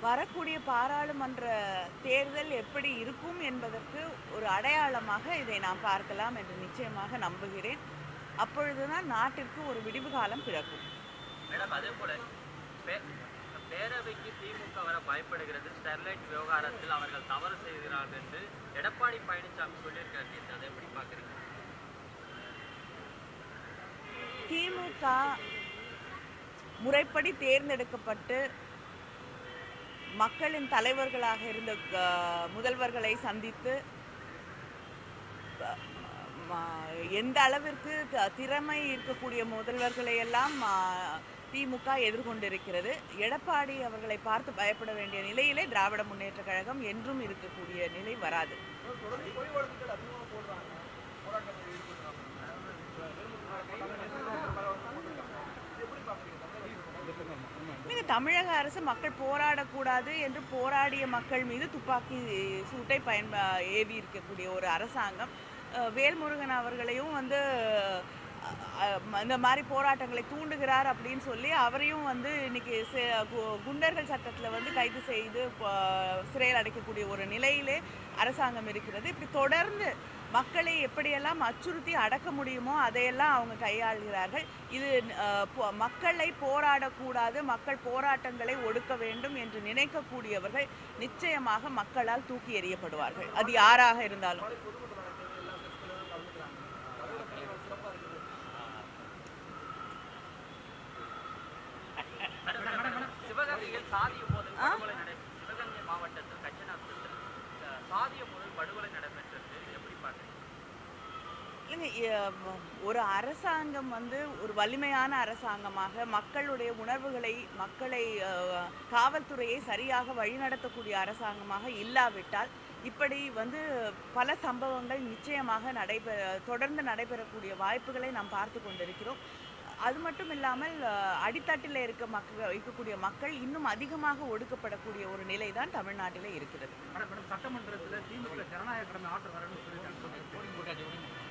வரக்கூடிய பாராளுமன்ற தேர்தல் எப்படி இருக்கும் என்பதற்கு ஒரு அடையாளமாக இதை நாம் பார்க்கலாம் என்று நிச்சயமாக நம்புகிறேன் அப்பொழுதுதான் நாட்டிற்கு ஒரு விடிவு காலம் பிறக்கும் மேடம் அதே போல பே- பேரவைக்கு திமுக வர பயப்படுகிறது ஸ்டெர்லைட் விவகாரத்தில் அவர்கள் தவறு செய்கிறார்கள் என்று எடப்பாடி பழனிசாமி சொல்லியிருக்காரு நேத்து. அதை எப்படி பாக்குறீங்க திமுக முறைப்படி தேர்ந்தெடுக்கப்பட்டு மக்களின் தலைவர்களாக இருந்த அஹ், முதல்வர்களை சந்தித்து அஹ், ம- எந்த அளவிற்கு த- திறமை இருக்கக்கூடிய முதல்வர்களை எல்லாம் அஹ், திமுக எதிர்கொண்டிருக்கிறது எடப்பாடி அவர்களை பார்த்து பயப்பட வேண்டிய நிலையிலே திராவிட முன்னேற்ற கழகம் என்றும் இருக்கக்கூடிய நிலை வராது நீங்க தமிழக அரசு மக்கள் போராடக்கூடாது என்று போராடிய மக்கள் மீது துப்பாக்கி சூட்டை பயன்ப ஏவி இருக்கக்கூடிய ஒரு அரசாங்கம் அஹ், வேல்முருகன் அவர்களையும் வந்து அஹ், அஹ், இந்த மாதிரி போராட்டங்களை தூண்டுகிறார் அப்படின்னு சொல்லி அவரையும் வந்து இன்னைக்கு சே- கு- குண்டர்கள் சட்டத்தில் வந்து கைது செய்து ப- சிறையில் அடைக்கக்கூடிய ஒரு நிலையிலே அரசாங்கம் இருக்கிறது இப்படி தொடர்ந்து மக்களை எப்படியெல்லாம் அச்சுறுத்தி அடக்க முடியுமோ அதையெல்லாம் அவங்க கையாள்கிறார்கள் இது அஹ், பொ- மக்களை போராடக்கூடாது மக்கள் போராட்டங்களை ஒடுக்க வேண்டும் என்று நினைக்கக்கூடியவர்கள் நிச்சயமாக மக்களால் தூக்கி எறியப்படுவார்கள் அது யாராக இருந்தாலும் சிவகங்கையில் சாதிய மோதல் படுகொலை நடை சிவகங்கை மாவட்டத்தில் கச்சனாபுரத்தில் அஹ், சாதிய மோதல் படுகொலை நடைபெற்றது எப்படி பாக்குறீங்க இல்லைங்க, எ- ஒரு அரசாங்கம் வந்து ஒரு வலிமையான அரசாங்கமாக மக்களுடைய உணர்வுகளை மக்களை அஹ், காவல்துறையை சரியாக வழிநடத்தக்கூடிய அரசாங்கமாக இல்லாவிட்டால் இப்படி வந்து பல சம்பவங்கள் நிச்சயமாக நடைபெற தொடர்ந்து நடைபெறக்கூடிய வாய்ப்புகளை நாம் பார்த்து கொண்டிருக்கிறோம் அது மட்டும் இல்லாமல் அஹ், அடித்தட்டில் இருக்க மக்கள் இருக்கக்கூடிய மக்கள் இன்னும் அதிகமாக ஒடுக்கப்படக்கூடிய ஒரு நிலை தான் தமிழ்நாட்டிலே இருக்கிறது மேடம் மேடம் சட்டமன்றத்தில் திமுக ஜனநாயக கடமை ஆற்ற வரணும்னு சொல்லியிருக்காங்க